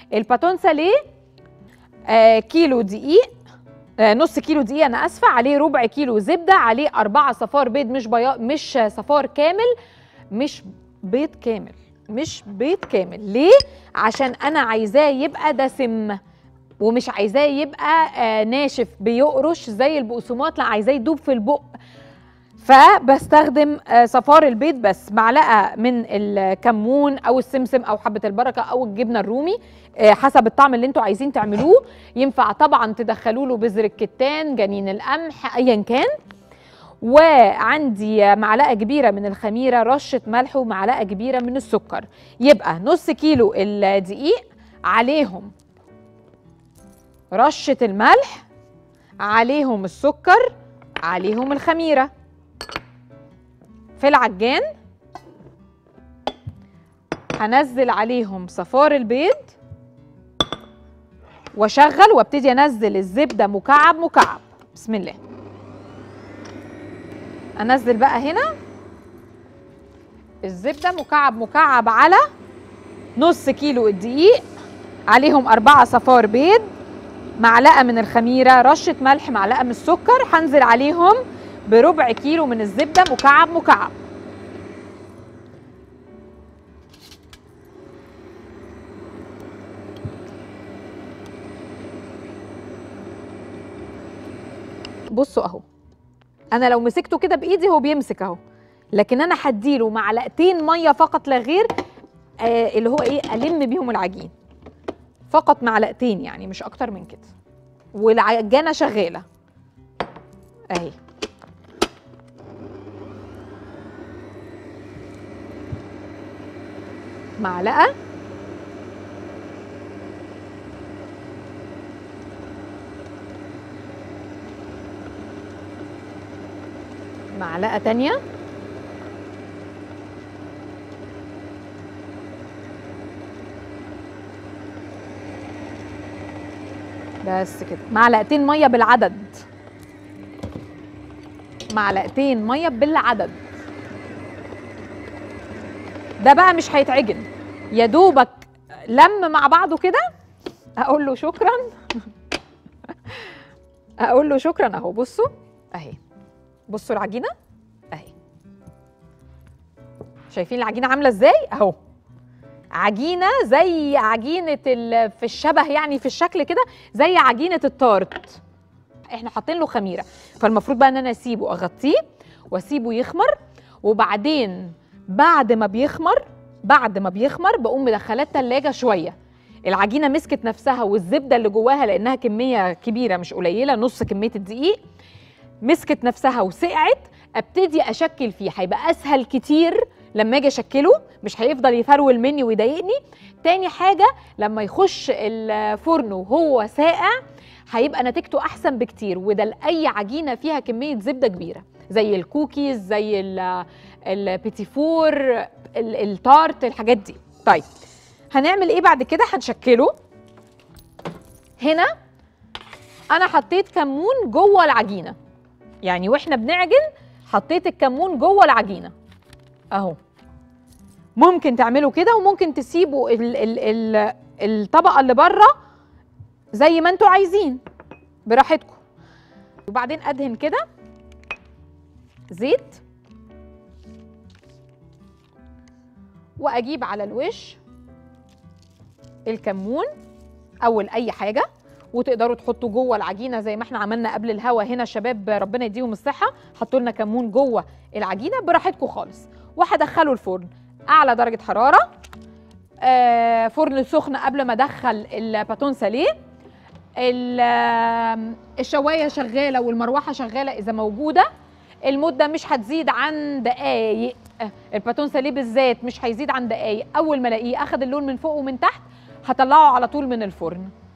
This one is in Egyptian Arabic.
الباتون ساليه آه كيلو دقيق آه نص كيلو دقيق انا اسفه عليه ربع كيلو زبده عليه أربعة صفار بيض مش بياض مش صفار كامل مش بيض كامل مش بيض كامل ليه عشان انا عايزاه يبقى دسم ومش عايزاه يبقى آه ناشف بيقرش زي البقسماط لا عايزاه يدوب في البق فبستخدم آه صفار البيض بس معلقه من الكمون او السمسم او حبه البركه او الجبنه الرومي آه حسب الطعم اللي انتوا عايزين تعملوه ينفع طبعا تدخلوا له بذر الكتان جنين القمح ايا كان وعندي معلقه كبيره من الخميره رشه ملح ومعلقه كبيره من السكر يبقى نص كيلو الدقيق عليهم رشه الملح عليهم السكر عليهم الخميره في العجان هنزل عليهم صفار البيض واشغل وابتدي انزل الزبده مكعب مكعب بسم الله انزل بقى هنا الزبده مكعب مكعب على نص كيلو الدقيق عليهم أربعة صفار بيض معلقة من الخميرة رشة ملح معلقة من السكر هنزل عليهم بربع كيلو من الزبدة مكعب مكعب بصوا اهو انا لو مسكته كده بايدي هو بيمسك اهو لكن انا هديله معلقتين ميه فقط لا غير آه اللي هو ايه الم بيهم العجين فقط معلقتين يعني مش اكتر من كده والعجانه شغاله اهي معلقه معلقه تانيه بس كده معلقتين ميه بالعدد معلقتين ميه بالعدد ده بقى مش هيتعجن يا دوبك لم مع بعضه كده اقول له شكرا اقول له شكرا اهو بصوا اهي بصوا العجينه اهي شايفين العجينه عامله ازاي اهو عجينه زي عجينه ال- في الشبه يعني في الشكل كده زي عجينه التارت احنا حاطين له خميره فالمفروض بقى ان انا اسيبه اغطيه واسيبه يخمر وبعدين بعد ما بيخمر بعد ما بيخمر بقوم مدخلاه التلاجة شويه العجينه مسكت نفسها والزبده اللي جواها لانها كميه كبيره مش قليله نص كميه الدقيق مسكت نفسها وسقعت ابتدي اشكل فيه هيبقى اسهل كتير لما اجي اشكله مش هيفضل يفرول مني ويضايقني تاني حاجه لما يخش الفرن وهو ساقع هيبقى نتيجته احسن بكتير وده لاي عجينه فيها كميه زبده كبيره زي الكوكيز زي ال- البيتيفور ال- التارت الحاجات دي طيب هنعمل ايه بعد كده هنشكله هنا انا حطيت كمون جوه العجينه يعني واحنا بنعجن حطيت الكمون جوه العجينه اهو ممكن تعملوا كده وممكن تسيبوا ال ال ال الطبقه اللي بره زي ما انتوا عايزين براحتكم وبعدين ادهن كده زيت واجيب على الوش الكمون اول اي حاجه وتقدروا تحطوا جوه العجينه زي ما احنا عملنا قبل الهوا هنا شباب ربنا يديهم الصحه حطوا لنا كمون جوه العجينه براحتكم خالص وهدخله الفرن اعلى درجه حراره آه فرن سخن قبل ما ادخل الباتون ساليه ال- آم، الشوايه شغاله والمروحه شغاله اذا موجوده المده مش هتزيد عن دقايق آه، الباتون ساليه بالذات مش هيزيد عن دقايق اول ما الاقيه اخد اللون من فوق ومن تحت هطلعه على طول من الفرن